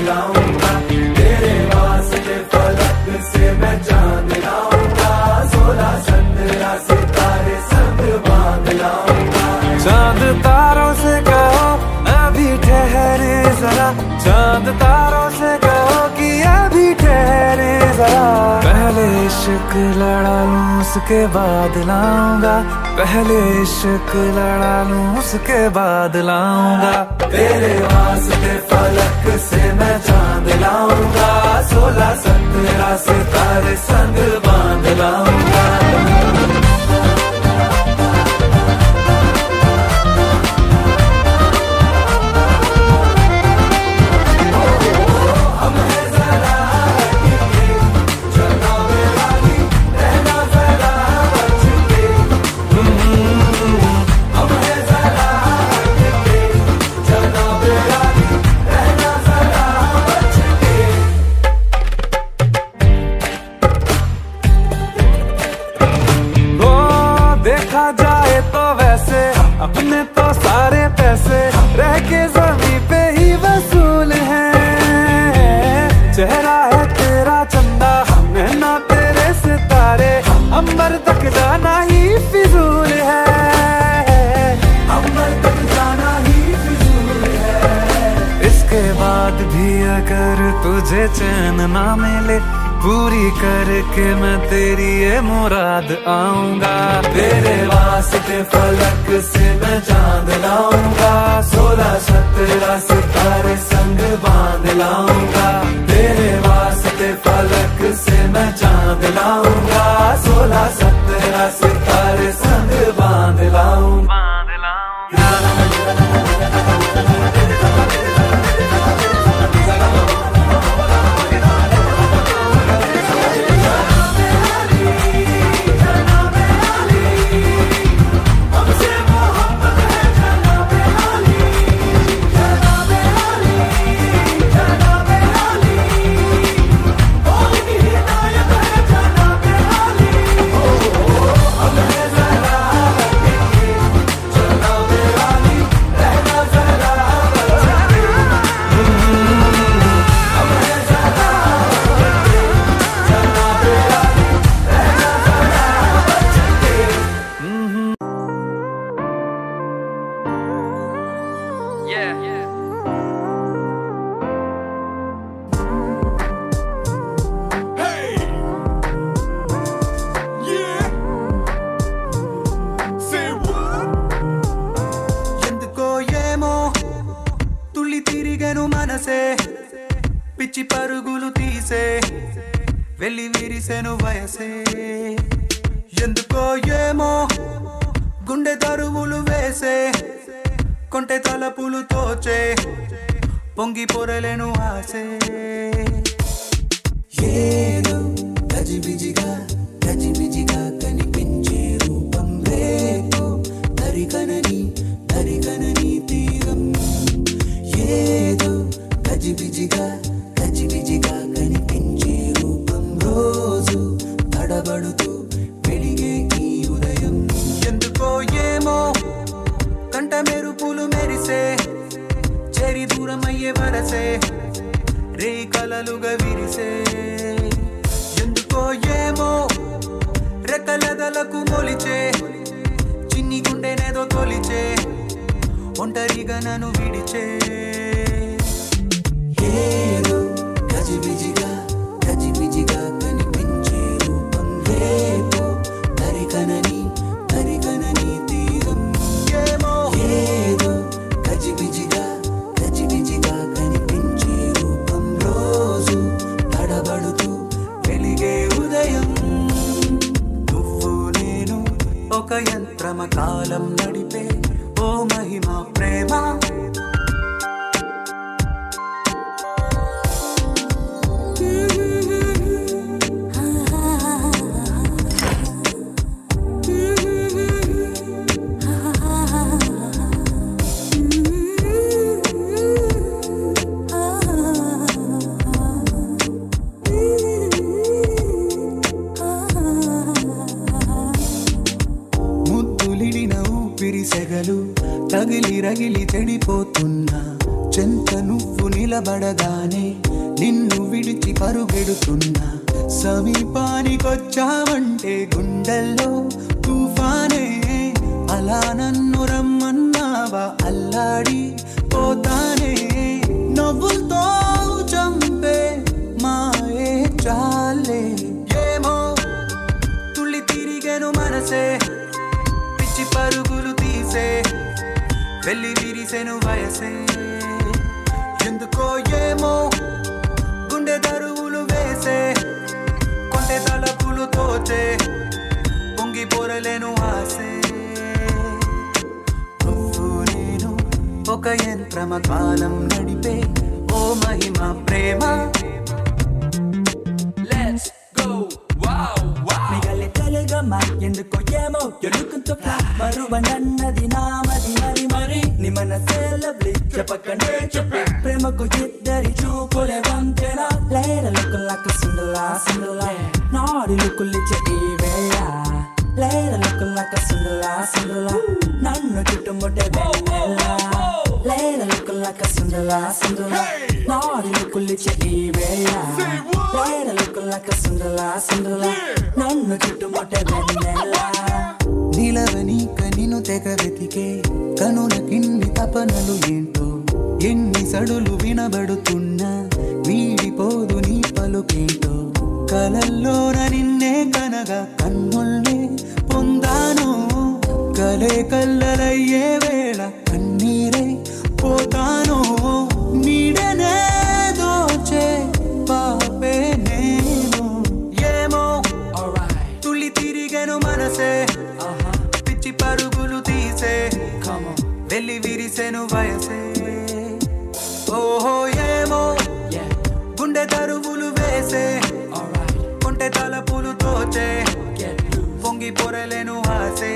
लाऊंगा तेरे वास्ते फलक से मैं चांद लाऊंगा सोलह सत्रह सितारे संग बांध लाऊंगा चांद तारों से कहो अभी ठहरे जरा चांद तारों से कहो कि अभी ठहरे जरा पहले इश्क लड़ा लूं उसके बाद लाऊंगा पहले इश्क लड़ा लूं उसके बाद लाऊंगा तेरे वास्ते फलक से मैं चांद लाऊंगा सोलह सत्रह सितारे संग बांध लाऊंगा वो देखा जाए तो वैसे अपने तो सारे पैसे रह के जमी पे ही वसूल है चेहरा है तेरा चंदा नैना तेरे सितारे अंबर तक जाना ही फिजूल है अंबर तक जाना ही फिजूल है इसके बाद भी अगर तुझे चैन ना मिले पूरी करके मैं तेरी ये मुराद आऊंगा तेरे वास्ते फलक से मैं चांद लाऊंगा सोलह सत्रह सितारे संग बांध लाऊंगा तेरे वास्ते फलक से मैं चांद लाऊंगा सोलह सत्रह सितारे संग बांध लाऊंगा ఎందుకో ఏమో తుళ్ళి తిరిగను మనసే పిచ్చి పరుగులు తీసే వెళ్ళి విరిసెను వయసే ఎందుకో ఏమో గుండె దరువులు వేసే కొంటె తలపులు తోచే పొంగి పొరలేను ఆసే ఏదో గజిబిజిగా గజిబిజిగా కనిపించే రూపం రేపు దరికనని దరికనని తీరం ఏదో గజిబిజిగా గజిబిజిగా కనిపించే రూపం రోజు తడబడుతూ వెలిగే ఈ ఉదయం ఎందుకో ఏమో కంట మెరుపులు మెరిసే చెరి దూరమయ్యే వరసే రే కలలుగా విరిసే ఎందుకో ఏమో రెక్కలదలకు మొలిచే చిన్ని గుండెనేదో తొలిచే ఒంటరిగా నన్ను విడిచే ఏదో గజిబిజిగా గజిబిజిగా కనిపించే రూపం రేపు దరికనని దరికనని తీరం ఏమో ఏదో గజిబిజిగా గజిబిజిగా కనిపించే రూపం రోజు తడబడుతూ వెలిగే ఉదయం నువ్వు నేను ఒక యంత్రమ కాలం నడిపే ఓ మహిమ ప్రేమ ముద్దులిడిన ఊపిరి సెగలు తగిలి రగిలి చెడిపోతున్నా చెంత నువ్వు నిలబడగానే నిన్ను విడిచి పరుగెడుతున్నా సమీపానికొచ్చావంటే గుండెల్లో తుఫానే అలా నన్ను రమ్మన్నావా అల్లాడి పోతానే నవ్వులతో చంపే మాయే చాలే ఏమో తుళ్ళి తిరిగెను మనసే పిచ్చి పరుగులు తీసే వెళ్ళి విరిసెను వయసే ఎందుకో ఏమో గుండె దరువులు వేసే కొంటె తలపులు తోచే పొంగి పొరలేను ఆసే నువ్వు నేను ఒక యంత్రమ కాలం నడిపే ఓ మహిమ ప్రేమ Let's go, wow, wow. మిగలి తెలుగమ్మా ఎందుకో ఏమో ఎడుకుంటూ మరువ నన్నది నామది మరి మరి నీ మనసే లవ్లీ చెప్పకనే చెప్పి ప్రేమకు ఇద్దరి చూపులే వంతెన లేర లుక్కులక సుందలా సుందలా నాడి లుక్కులిచ్చే ఈ వేళ లేర లుక్కులక సుందలా సుందలా నన్ను చుట్టుముట్టే వెన్నెల లేర లుక్కులక సుందలా సుందలా నాడి లుక్కులిచ్చే ఈ వేళ లేర లుక్కులక సుందలా సుందలా నన్ను చుట్టుముట్టే వెన్నెల నిలవని కనిను తెగ వెతికే కనుల కిన్ని తపనలు ఏంటో ఎన్ని సడులు వినబడుతున్నా వీడిపోదు నీ పలుకేంటో కలల్లోన నిన్నే కనగా కన్నుల్నే పొందాను కలే కల్లలయ్యే వేళ కన్నీరై పోతాను నీడనే దోచే పాపే నేను ఏమో Alright, తుళ్ళి తిరిగెను మనసే uh-huh, పిచ్చి పరుగులు తీసే come on, వెళ్ళి విరిసెను వయసే ఓహో ఏమో yeah, గుండె తరువులు వేసే alright, కొంటె తలపులు తోచే get loose. పొంగి పొరలేను ఆసే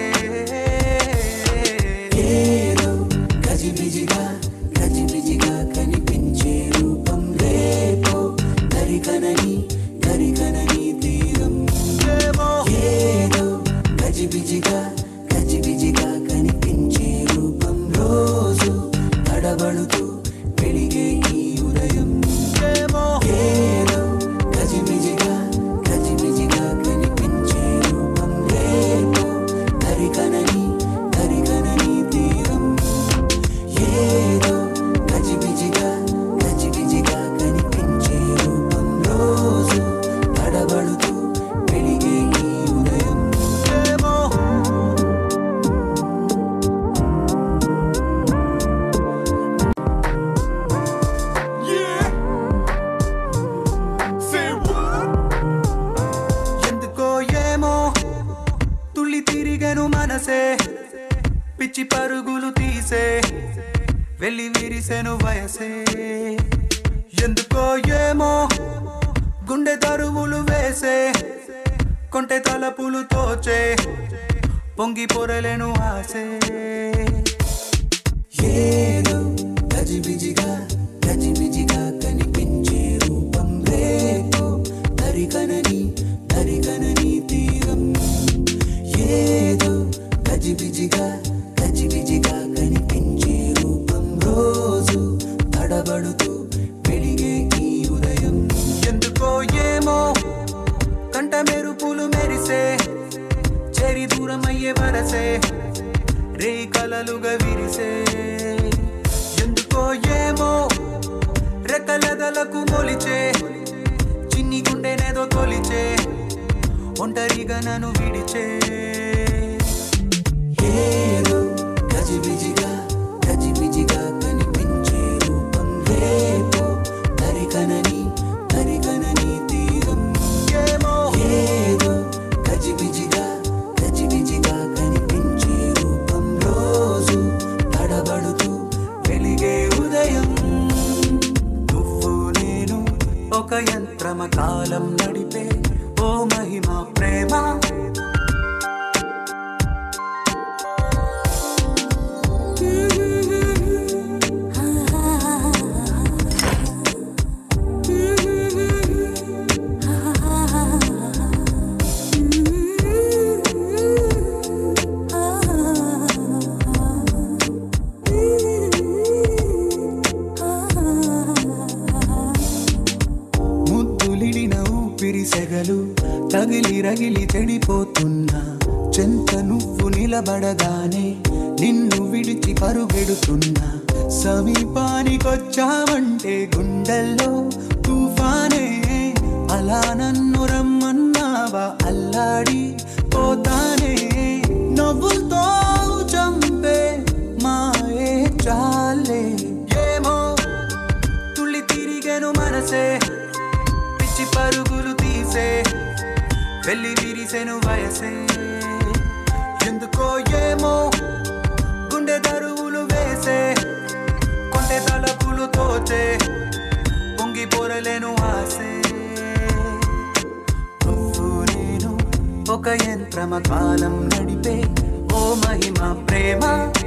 ఏదో గజిబిజిగా గజిబిజిగా కనిపించే రూపం రేపో దరికనని దరికనని తీరం ఏమో ఏదో గజిబిజిగా గజిబిజిగా కనిపించే రూపం రోజు తడబడుతూ వెలిగే ఈ ఉదయం ఏమో ఏదో గజిబిజిగా గజిబిజిగా కనిపించే రూపం రేపో దరికనని దరికనని తీరం ఏదో గజిబిజిగా గజిబిజిగా కనిపించే రూపం రోజు తడబడుతూ వెలిగే ఈ ఉదయం ఏమో Yeah. Say what? ఎందుకో ఏమో తుళ్ళి తిరిగెను మనసే పిచ్చి పరుగులు తీసే వెళ్ళి విరిసెను వయసే ఎందుకో ఏమో గుండె తరువులు వేసే కొంటె తలపులు తోచే పొంగి పొరలేను ఆసే ఏదో గజిబిజిగా గజిబిజిగా కనిపించే రూపం రేపో దరికనని దరికనని తీరం ఏదో గజిబిజిగా గజిబిజిగా కనిపించే రూపం రోజు తడబడుతూ వెలిగే ఈ ఉదయం ఎందుకో ఏమో కంట మెరుపులు మెరిసే చెరి దూరమయ్యే వరసే రే కలలుగా విరిసే ఎందుకో ఏమో రెక్కలదలకు మొలిచే చిన్ని గుండెనేదో తొలిచే ఒంటరిగా నన్ను విడిచే ఏదో గజిబిజిగా గజిబిజిగా కనిపించే రూపం రేపో దరికనని దరికనని తీరం ఏమో ఏదో గజిబిజిగా గజిబిజిగా కనిపించే రూపం రోజు తడబడుతూ వెలిగే ఉదయం నువ్వు నేను ఒక యంత్రమ కాలం నడిపే ఓ మహిమ ప్రేమ సెగలు తగిలి రగిలి చెడిపోతున్నా చెంత నువ్వు నిలబడగానే నిన్ను విడిచి పరుగెడుతున్నా సమీపానికొచ్చావంటే గుండెల్లో తుఫానే అలా నన్ను రమ్మన్నావా అల్లాడి పోతానే నవ్వులతో చంపే మాయే చాలే ఏమో తుళ్ళి తిరిగెను మనసే పిచ్చి పరుగులు తీసే వెళ్ళి విరిసెను వయసే ఎందుకో ఏమో గుండె దరువులు వేసే కొంటె తలపులు తోచే పొంగి పొరలేను ఆసే నువ్వు నేను ఒక యంత్రమ కాలం నడిపే ఓ మహిమ ప్రేమ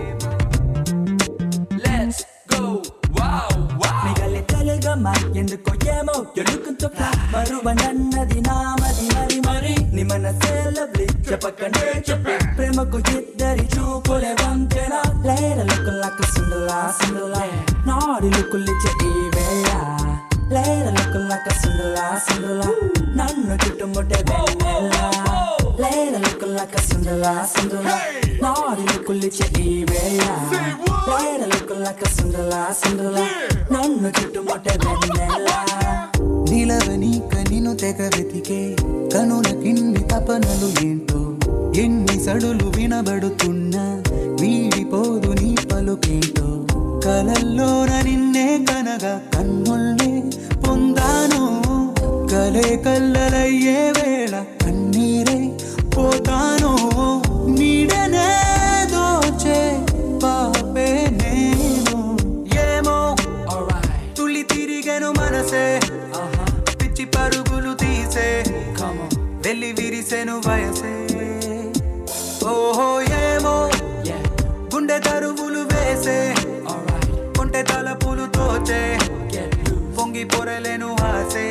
Let's go, wow, wow. మిగలి తెలుగమ్మ ఎందుకో ఏమో You're looking to fly మరువ నన్నది నామది మరి మరి నీ మనసే లవ్లీ చెప్పకనే చెప్పి ప్రేమకు ఇద్దరి చూపులే వంతెన లేర లుక్కులకు సుందలా సుందలా నాడి లుక్కులిచ్చే ఈ వేళ లేర లుక్కులక సుందలా సుందలా నన్ను చుట్టుముట్టే వెన్నెల లేర లుక్కులక సుందలా సుందలా నాడి లుక్కులిచ్చే ఈ వేళ లేర లుక్కులక సుందలా సుందలా నన్ను చుట్టుముట్టే వెన్నెల నిలవని కనిను తెగ వెతికే కనుల కింది తపనలు ఏంటో ఎన్ని సడులు వినబడుతున్నా వీడిపోదు నీ పలుకేంటో కలల్లోన నిన్నే కనగా కన్నుల్నే పొందాను కలే కల్లలయ్యే వేళ కన్నీరే పోతాను నీడనే దోచే పాపే నేను ఏమో Alright, తుళ్ళి తిరిగెను మనసే uh-huh, పిచ్చి పరుగులు తీసే come on, వెళ్ళి విరిసెను వయసే ఓహో ఏమో yeah, గుండె దరువులు వేసే alright, కొంటె తలపులు తోచే get loose. పొంగి పొరలేను ఆసే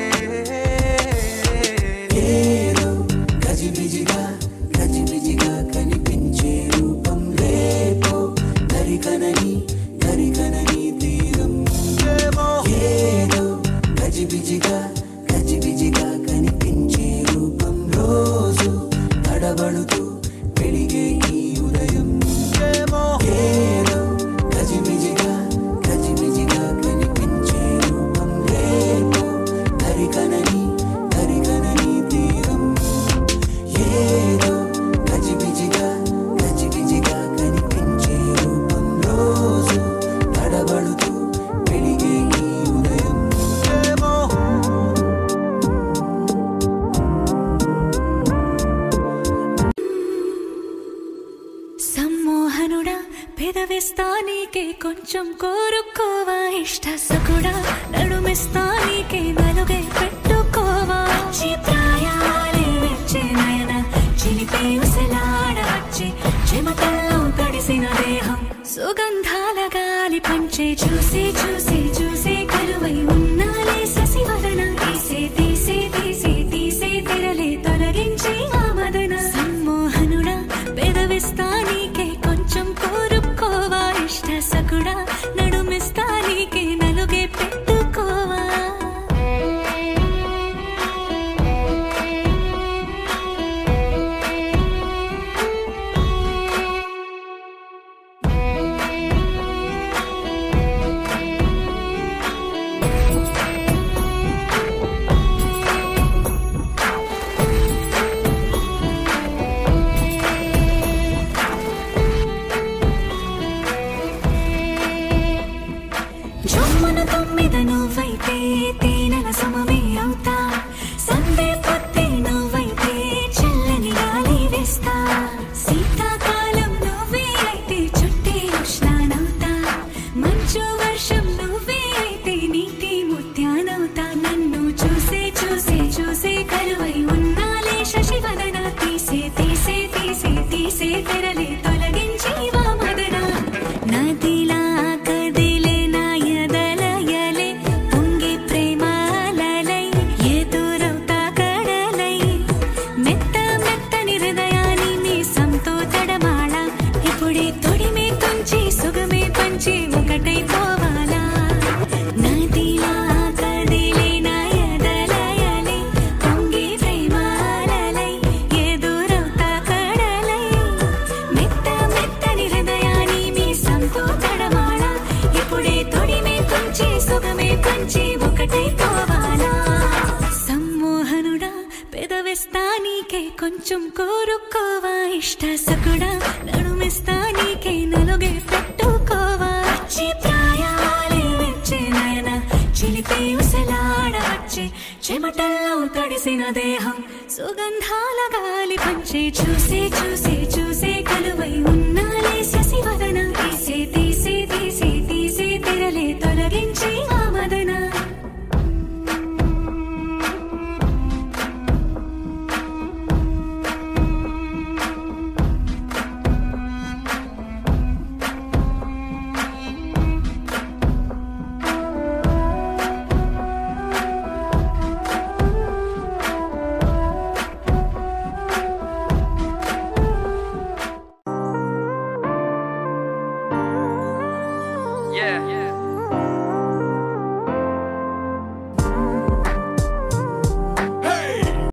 ఏదో గజిబిజిగా గజిబిజిగా కనిపించే రూపం రేపో దరికనని దరికనని తీరం ఏమో ఏదో గజిబిజిగా గజిబిజిగా కనిపించే రూపం రోజు తడబడుతూ వెలిగే ఈ ఉదయం ఏమో ఏదో గజిబిజిగా గజిబిజిగా కనిపించే రూపం రేపో దరికనని దరికనని తీరం ఏదో గజిబిజిగా గజిబిజిగా కనిపించే రూపం రోజు తడబడుతూ వెలిగే ఈ ఉదయం ఏమో సమ్మోహనుడా పెదవిస్తా నీకే కొంచెం కోరుకోవా ఇష్ట సకుడా నడుమిస్తా నీకే నలుగే పెట్టుకోవా వచ్చి ప్రాయాలే వచ్చే నయన చిలిపే ఉసలాడవచ్చే చెమటల్లో తడిసిన దేహం సుగంధాల గాలి పంచే చూసి చూసి చూసి కలువై ఉన్నాలే ససివదన తీసే తీసే తీసే తీసే తెరలే తొలగించి ఆ మదన సమ్మోహనుడా పెదవిస్తా నీకే కొంచెం కోరుకోవా ఇష్ట సకుడా నడుమిస్తా నీకే నలుగే పెట్టుకోవా జొమ్మన తొమ్మిద నువ్వైతే తేనెల సమమే అవుతా సందే పొత్తి నువ్వైతే చల్లని గాలి వేస్తా శీతాకాలం నువ్వే అయితే చుట్టే ఉష్ణానవుతా మంచు వర్షం నువ్వే అయితే నీటి ముత్యానవుతా నన్ను చూసే చూసే చూసే కరువై ఉన్నాలే శశివదన తీసే తీసే తీసే తీసే తెరలే తొలగించి వా మదన నదిలా కదిలే నా ఎదలయలే పొంగి ప్రేమాలలై ఎదురవుతా కడలై మెత్త మెత్తని హృదయాన్ని నీ సంతో తడమాళ ఇప్పుడే తొడిమే తుంచి సుగమే పంచి ఒకటై పోవాలా నదిలా కదిలే నా ఎదల ఒకటే కావాలా సమ్మోహనుడా పెదవిస్తా నీకే కొంచెం కోరుకోవా ఇష్ట సకుడా నడుమిస్తా నీకే నలుగే పెట్టుకోవా వచ్చే ప్రాయాలే వచ్చే నయన చిలిపి ఉసలాడ వచ్చే చెమటల్లో తడిసిన దేహం సుగంధాల గాలి పంచే చూసే చూసే చూసే కలువై ఉన్నాలే శశివదన తీసే తీసే తీసే తీసే తెరలే తొలగించే ఆ మదన Yeah.